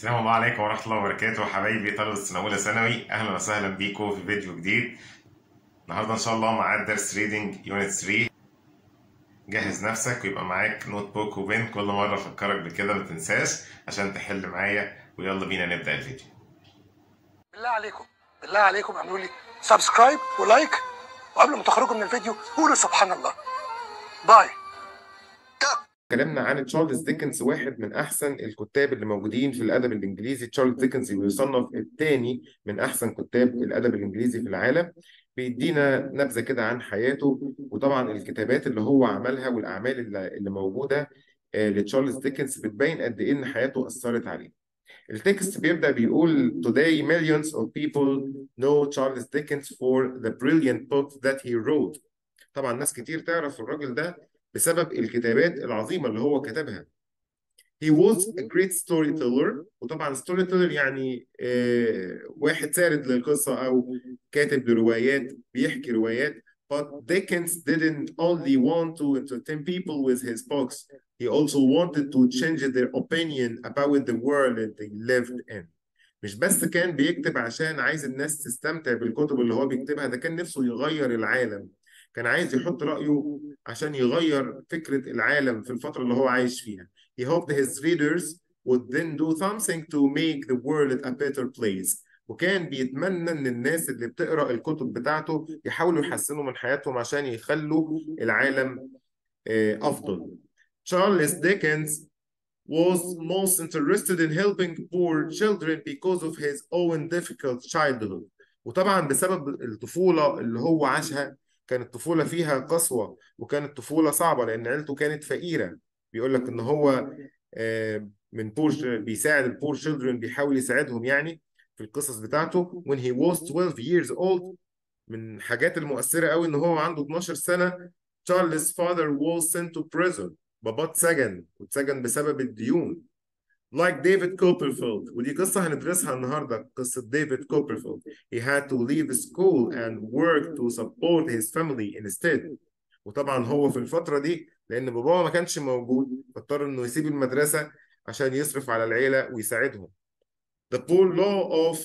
السلام الله عليكم ورحمة الله وبركاته حبايبي طلبة السنة أولى ثانوي أهلا وسهلا بيكم في فيديو جديد النهاردة إن شاء الله معاد درس ريدنج يونت 3 جهز نفسك ويبقى معاك نوت بوك وبين كل مرة أفكرك بكده ما تنساش عشان تحل معايا ويلا بينا نبدأ الفيديو بالله عليكم بالله عليكم اعملوا لي سبسكرايب ولايك وقبل ما تخرجوا من الفيديو قولوا سبحان الله باي اتكلمنا عن تشارلز ديكنز واحد من احسن الكتاب اللي موجودين في الادب الانجليزي تشارلز ديكنز بيصنف الثاني من احسن كتاب الادب الانجليزي في العالم بيدينا نبذه كده عن حياته وطبعا الكتابات اللي هو عملها والاعمال اللي اللي موجوده آه، لتشارلز ديكنز بتبين قد ايه ان حياته اثرت عليه التكست بيبدأ بيقول Today millions of people know Charles Dickens for the brilliant books that he wrote طبعا ناس كتير تعرف الراجل ده بسبب الكتابات العظيمة اللي هو كتبها He was a great storyteller وطبعا storyteller يعني آه واحد سارد للقصة أو كاتب لروايات بيحكي روايات But Dickens didn't only want to entertain people with his books He also wanted to change their opinion about the world that they lived in مش بس كان بيكتب عشان عايز الناس تستمتع بالكتب اللي هو بيكتبها ده كان نفسه يغير العالم كان عايز يحط رأيه عشان يغير فكرة العالم في الفترة اللي هو عايش فيها. He hoped his readers would then do something to make the world a better place. وكان بيتمنى إن الناس اللي بتقرأ الكتب بتاعته يحاولوا يحسنوا من حياتهم عشان يخلوا العالم آه، أفضل. Charles Dickens was most interested in helping poor children because of his own difficult childhood. وطبعا بسبب الطفولة اللي هو عاشها كانت طفولة فيها قسوة وكانت طفولة صعبة لأن عيلته كانت فقيرة بيقول لك إن هو آه، من بور بيساعد البور children بيحاول يساعدهم يعني في القصص بتاعته when he was 12 years old من الحاجات المؤثرة قوي إن هو عنده 12 سنة Charles' father was sent to prison باباه اتسجن واتسجن بسبب الديون like David Copperfield ودي قصة هندرسها النهاردة قصة ديفيد كوبرفيلد he had to leave school and work to support his family instead وطبعا هو في الفترة دي لأن باباه ما كانش موجود فاضطر إنه يسيب المدرسة عشان يصرف على العيلة ويساعدهم The poor law of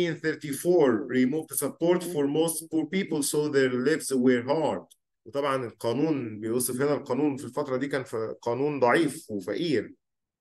1834 removed support for most poor people so their lives were hard وطبعا القانون بيوصف هنا القانون في الفترة دي كان في قانون ضعيف وفقير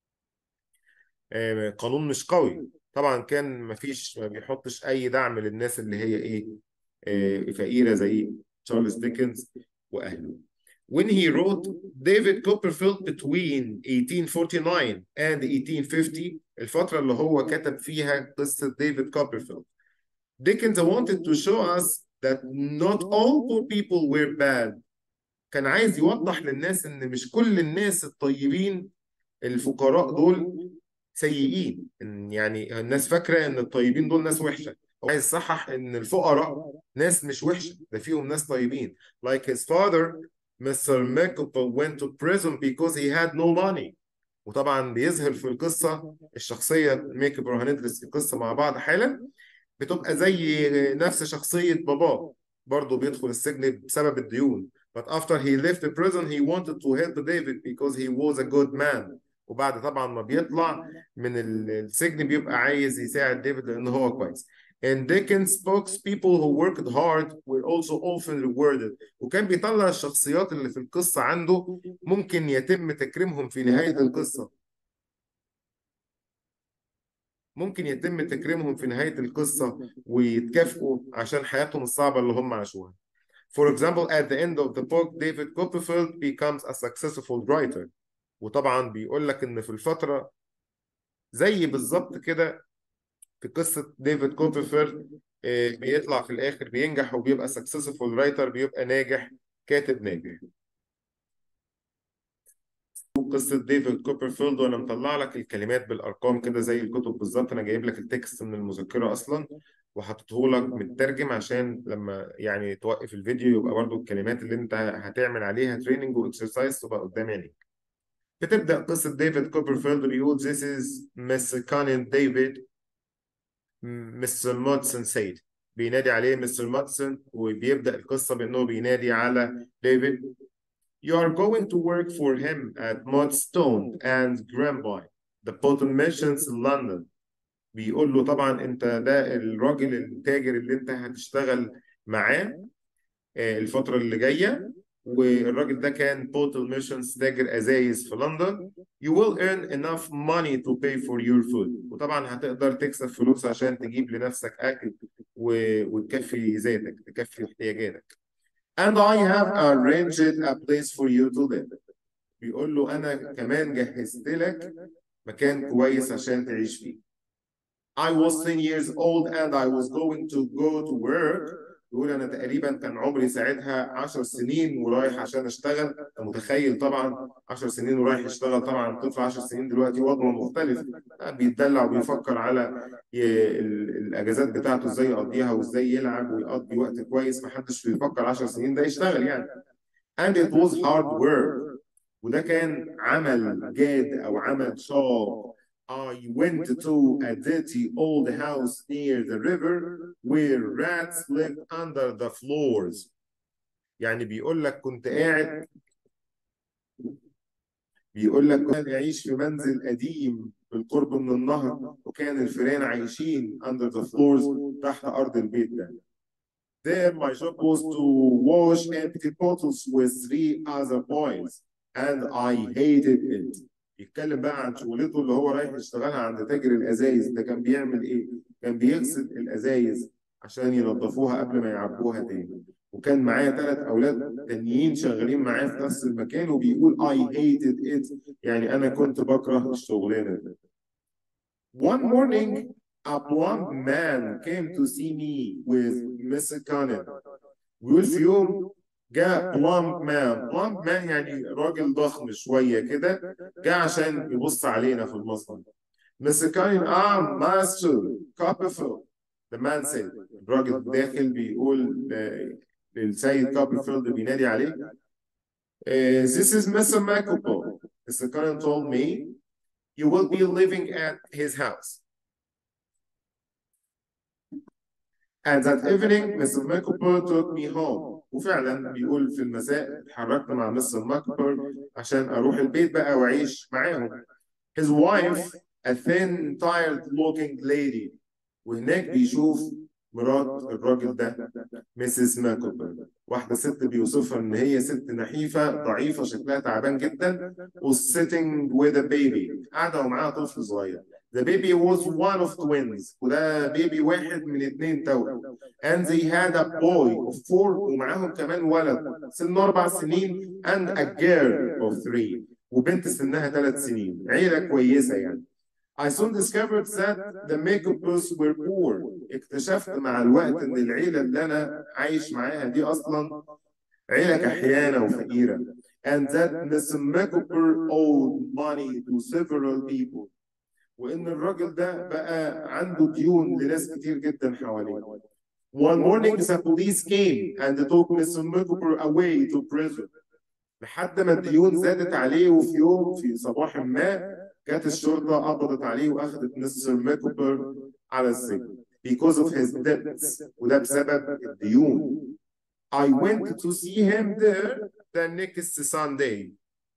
آه، قانون مش قوي طبعا كان ما فيش ما بيحطش اي دعم للناس اللي هي ايه آه، فقيره زي تشارلز ديكنز واهله When he wrote David Copperfield between 1849 and 1850 الفترة اللي هو كتب فيها قصة ديفيد كوبرفيلد Dickens wanted to show us that not all poor people were bad كان عايز يوضح للناس ان مش كل الناس الطيبين الفقراء دول سيئين إن يعني الناس فاكره ان الطيبين دول ناس وحشه هو عايز يصحح ان الفقراء ناس مش وحشه ده فيهم ناس طيبين like his father Mr. Mickleford went to prison because he had no money وطبعا بيظهر في القصه الشخصيه ميكل هندرس القصه مع بعض حالا بتبقى زي نفس شخصيه باباه برضه بيدخل السجن بسبب الديون but after he left the prison he wanted to help David because he was a good man وبعد طبعا ما بيطلع من ال- السجن بيبقى عايز يساعد ديفيد لان هو كويس. In Dickens' books, people who worked hard were also often rewarded. وكان بيطلع الشخصيات اللي في القصة عنده ممكن يتم تكريمهم في نهاية القصة. ممكن يتم تكريمهم في نهاية القصة ويتكافئوا عشان حياتهم الصعبة اللي هم عاشوها. For example, at the end of the book, David Copperfield becomes a successful writer. وطبعا بيقول لك ان في الفترة زي بالظبط كده في قصة ديفيد كوبرفيلد آه، بيطلع في الآخر بينجح وبيبقى سكسسفول رايتر بيبقى ناجح كاتب ناجح قصة ديفيد كوبرفيلد وأنا مطلع لك الكلمات بالأرقام كده زي الكتب بالظبط أنا جايب لك التكست من المذكرة أصلا وحطيته لك مترجم عشان لما يعني توقف الفيديو يبقى برضو الكلمات اللي أنت هتعمل عليها تريننج وإكسرسايز تبقى قدام عينيك بتبدأ قصة ديفيد كوبرفيلد بيقول This is Mr. Conan David مستر مودسون سيد بينادي عليه مستر مودسون وبيبدأ القصة بأنه بينادي على ديفيد You are going to work for him at Mudstone and Granby. The bottom mentions London. بيقول له طبعا انت ده الراجل التاجر اللي انت هتشتغل معاه آه، الفترة اللي جاية والراجل ده كان بوتل ميشنز تاجر أزايز في لندن you will earn enough money to pay for your food وطبعا هتقدر تكسب فلوس عشان تجيب لنفسك أكل و... وتكفي ذاتك تكفي احتياجاتك and I have arranged a place for you to live بيقول له أنا كمان جهزت لك مكان كويس عشان تعيش فيه I was 10 years old and I was going to go to work يقول انا تقريبا كان عمري ساعتها 10 سنين ورايح عشان اشتغل انت متخيل طبعا 10 سنين ورايح يشتغل طبعا طفل 10 سنين دلوقتي وضعه مختلف بيتدلع وبيفكر على ي- ال- الاجازات بتاعته ازاي يقضيها وازاي يلعب ويقضي وقت كويس محدش بيفكر 10 سنين ده يشتغل يعني and it was hard work وده كان عمل جاد او عمل شاق I went to a dirty old house near the river where rats lived under the floors. يعني بيقول لك كنت قاعد بيقول لك كنت أعيش في منزل قديم بالقرب من النهر وكان الفئران عايشين under the floors تحت أرض البيت ده. There my job was to wash empty bottles with three other boys and I hated it. يتكلم بقى عن شغلته اللي هو رايح يشتغلها عند تاجر الازايز ده كان بيعمل ايه؟ كان بيغسل الازايز عشان ينظفوها قبل ما يعبوها تاني وكان معايا ثلاث اولاد تانيين شغالين معاه في نفس المكان وبيقول I hated it يعني انا كنت بكره الشغلانه دي. One morning a blonde man came to see me with Mr. Cannon. بيقول في يوم جاء بلوند مان بلوند مان يعني راجل ضخم شوية كده جاء عشان يبص علينا في المصنع Mr. Cannon ah master Copperfield the man said الراجل داخل بيقول آه، للسيد كوبرفيلد بينادي عليه آه، This is Mr. Macopo Mr. Cannon told me you will be living at his house And that evening, Mr. Macopo took me home. وفعلا بيقول في المساء اتحركت مع مستر ماكبر عشان اروح البيت بقى واعيش معاهم. His wife, a thin, tired looking lady. وهناك بيشوف مرات الراجل ده ميسيس ماكوبر واحدة ست بيوصفها إن هي ست نحيفة ضعيفة شكلها تعبان جدا was sitting with a baby قاعدة ومعاها طفل صغير The baby was one of twins وده بيبي واحد من اتنين توأم and they had a boy of four ومعاهم كمان ولد سنه أربع سنين and a girl of three وبنت سنها ثلاث سنين عيلة كويسة يعني I soon discovered that the makeups were poor. اكتشفت مع الوقت إن العيلة اللي أنا عايش معاها دي أصلا عيلة كحيانة وفقيرة. And that Mr. Makeoper owed money to several people. وإن الراجل ده بقى عنده ديون لناس كتير جدا حواليه. One morning the police came and took Mr. Makeoper away to prison. لحد ما الديون زادت عليه وفي يوم في صباح ما جت الشرطة قبضت عليه وأخذت مستر ماكوبر على السجن because of his debts وده بسبب الديون I went to see him there the next Sunday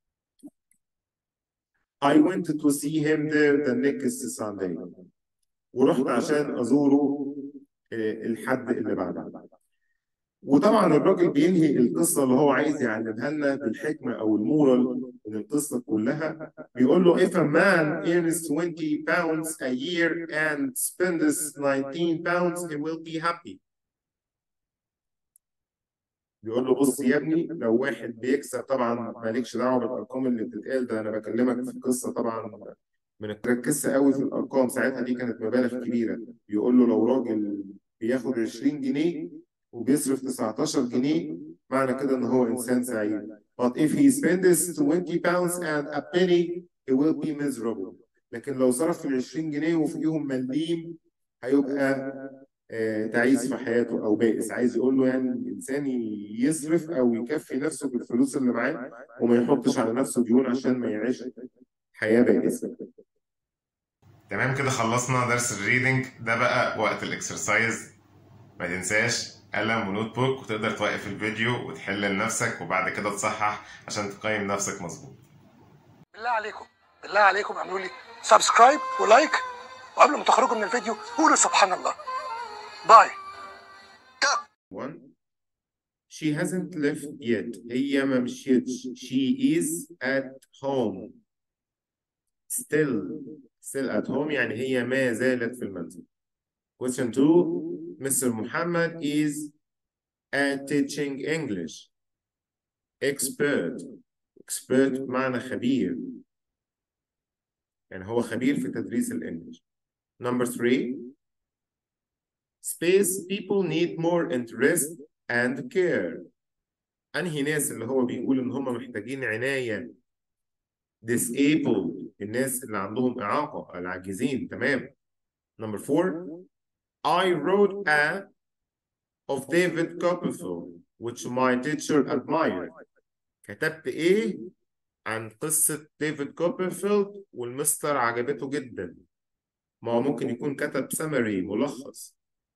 I went to see him there the next Sunday ورحت عشان أزوره آه، الحد اللي بعده وطبعا الراجل بينهي القصه اللي هو عايز يعلمها لنا بالحكمه او المورال من القصه كلها بيقول له if a man earns 20 pounds a year and spends 19 pounds he will be happy بيقول له بص يا ابني لو واحد بيكسب طبعا مالكش دعوه بالارقام اللي بتتقال ده انا بكلمك في قصه طبعا من تركزش قوي في الارقام ساعتها دي كانت مبالغ كبيره بيقول له لو راجل بياخد 20 جنيه وبيصرف 19 جنيه معنى كده ان هو انسان سعيد but if he spends 20 pounds and a penny he will be miserable لكن لو صرف ال 20 جنيه وفيهم مليم هيبقى آه، تعيس في حياته او بائس عايز يقول له يعني الانسان يصرف او يكفي نفسه بالفلوس اللي معاه وما يحطش على نفسه ديون عشان ما يعيش حياه بائسه تمام كده خلصنا درس الريدنج ده بقى وقت الاكسرسايز ما تنساش قلم ونوت بوك وتقدر توقف الفيديو وتحل لنفسك وبعد كده تصحح عشان تقيم نفسك مظبوط بالله عليكم بالله عليكم اعملوا لي سبسكرايب ولايك وقبل ما تخرجوا من الفيديو قولوا سبحان الله باي one she hasn't left yet هي ما مشيتش she is at home still still at home يعني هي ما زالت في المنزل question two Mr. Muhammad is at teaching English expert expert معنى خبير يعني هو خبير في تدريس الإنجليش number three space people need more interest and care أنهي ناس اللي هو بيقول إن هم محتاجين عناية disabled الناس اللي عندهم إعاقة العاجزين تمام number four I wrote a of David Copperfield which my teacher admired كتبت إيه عن قصة ديفيد كوبرفيلد والمستر عجبته جدا ما هو ممكن يكون كتب summary ملخص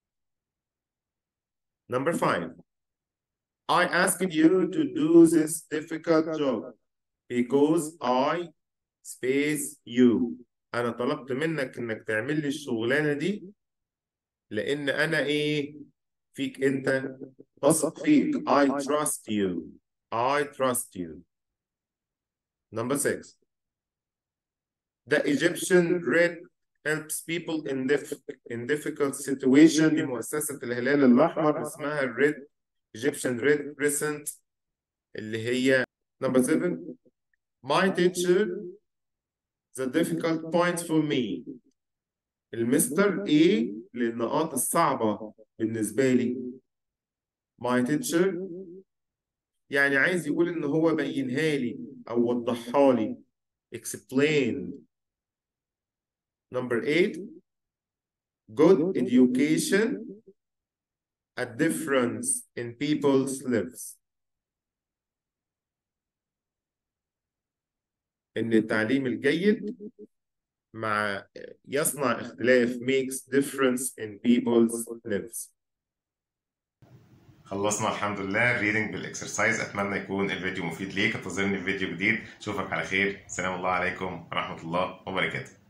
Number five I asked you to do this difficult job because I space you أنا طلبت منك إنك تعمل لي الشغلانة دي لأن أنا إيه فيك أنت بثق فيك I trust you I trust you Number six The Egyptian Red helps people in, dif in difficult situation دي مؤسسة الهلال الأحمر اسمها Red Egyptian Red Crescent اللي هي Number seven My teacher the difficult points for me المستر ايه للنقاط الصعبة بالنسبة لي My teacher يعني عايز يقول ان هو بينها لي او وضحها لي explained number eight good education a difference in people's lives ان التعليم الجيد مع يصنع اختلاف makes difference in people's lives خلصنا الحمد لله الريدنج بالاكسرسايز اتمنى يكون الفيديو مفيد ليك انتظرني في فيديو جديد اشوفك على خير سلام الله عليكم ورحمه الله وبركاته